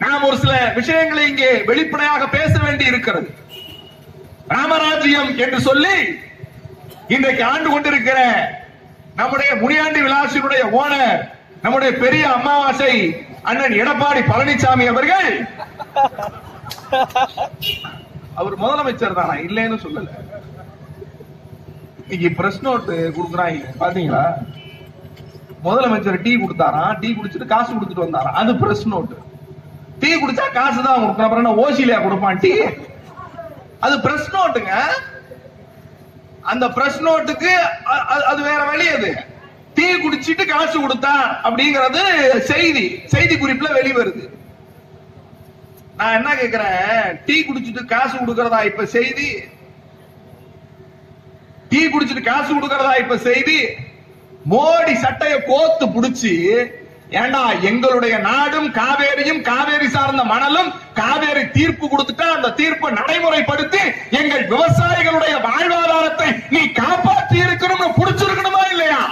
நாம் ஒரு சில விஷயங்களை இங்கே வெளிப்படையாக பேச வேண்டி இருக்கிறது ராமராஜ்யம் என்று சொல்லி இன்றைக்கு ஆண்டு கொண்டிருக்கிற நம்முடைய முனியாண்டி விலாசினுடைய ஓனர் நம்முடைய பெரிய அமாவாசை அண்ணன் எடப்பாடி பழனிசாமி அவர்கள் அவர் முதலமைச்சர் தானா இல்லைன்னு சொல்லல இன்னைக்கு பிரஸ் நோட் கொடுக்குறாங்க பாத்தீங்களா முதலமைச்சர் டீ கொடுத்தாராம் டீ குடிச்சிட்டு காசு கொடுத்துட்டு வந்தாராம் அது பிரஸ் நோட் டீ குடிச்சா காசு தான் கொடுக்கணும் அப்புறம் என்ன ஓசிலியா கொடுப்பான் டீ அது பிரஸ் நோட்டுங்க அந்த பிரஸ் நோட்டுக்கு அ- அ- அது வேற வழி அது டீ குடிச்சிட்டு காசு கொடுத்தா அப்படிங்கறது செய்தி செய்தி குறிப்புல வெளிவருது நான் என்ன கேக்குறேன் டீ குடிச்சிட்டு காசு கொடுக்கறதா இப்ப செய்தி டீ குடிச்சிட்டு காசு கொடுக்கறதா இப்ப செய்தி மோடி சட்டைய கோத்து புடிச்சு ஏண்டா எங்களுடைய நாடும் காவேரியும் காவேரி சார்ந்த மணலும் காவேரி தீர்ப்பு கொடுத்துட்டா அந்த தீர்ப்பை நடைமுறைப்படுத்தி எங்கள் விவசாயிகளுடைய வாழ்வாதாரத்தை நீ காப்பாற்றி இருக்கணும்னு புடிச்சிருக்கணுமா இல்லையா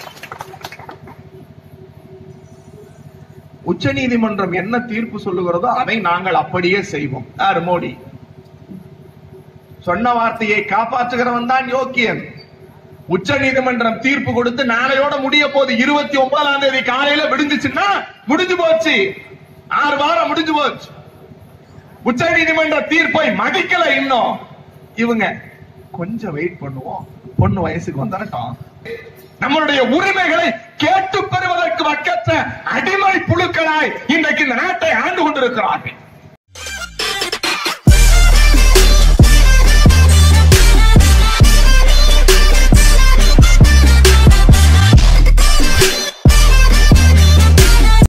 உச்ச நீதிமன்றம் என்ன தீர்ப்பு சொல்லுகிறதோ அதை நாங்கள் அப்படியே செய்வோம் யார் மோடி சொன்ன வார்த்தையை காப்பாற்றுகிறவன் தான் யோக்கியன் உச்ச நீதிமன்றம் தீர்ப்பு கொடுத்து நாளையோட முடிய போது இருபத்தி ஒன்பதாம் தேதி காலையில விடிஞ்சுச்சுன்னா முடிஞ்சு போச்சு ஆறு வாரம் முடிஞ்சு போச்சு உச்ச நீதிமன்ற தீர்ப்பை மதிக்கல இன்னும் இவங்க கொஞ்சம் வெயிட் பண்ணுவோம் பொண்ணு வயசுக்கு வந்துடட்டும் நம்மளுடைய உரிமைகளை கேட்டு பெறுவதற்கு வக்கற்ற அடிமை புழுக்களாய் இன்றைக்கு இந்த நாட்டை ஆண்டு கொண்டிருக்கிறார்கள்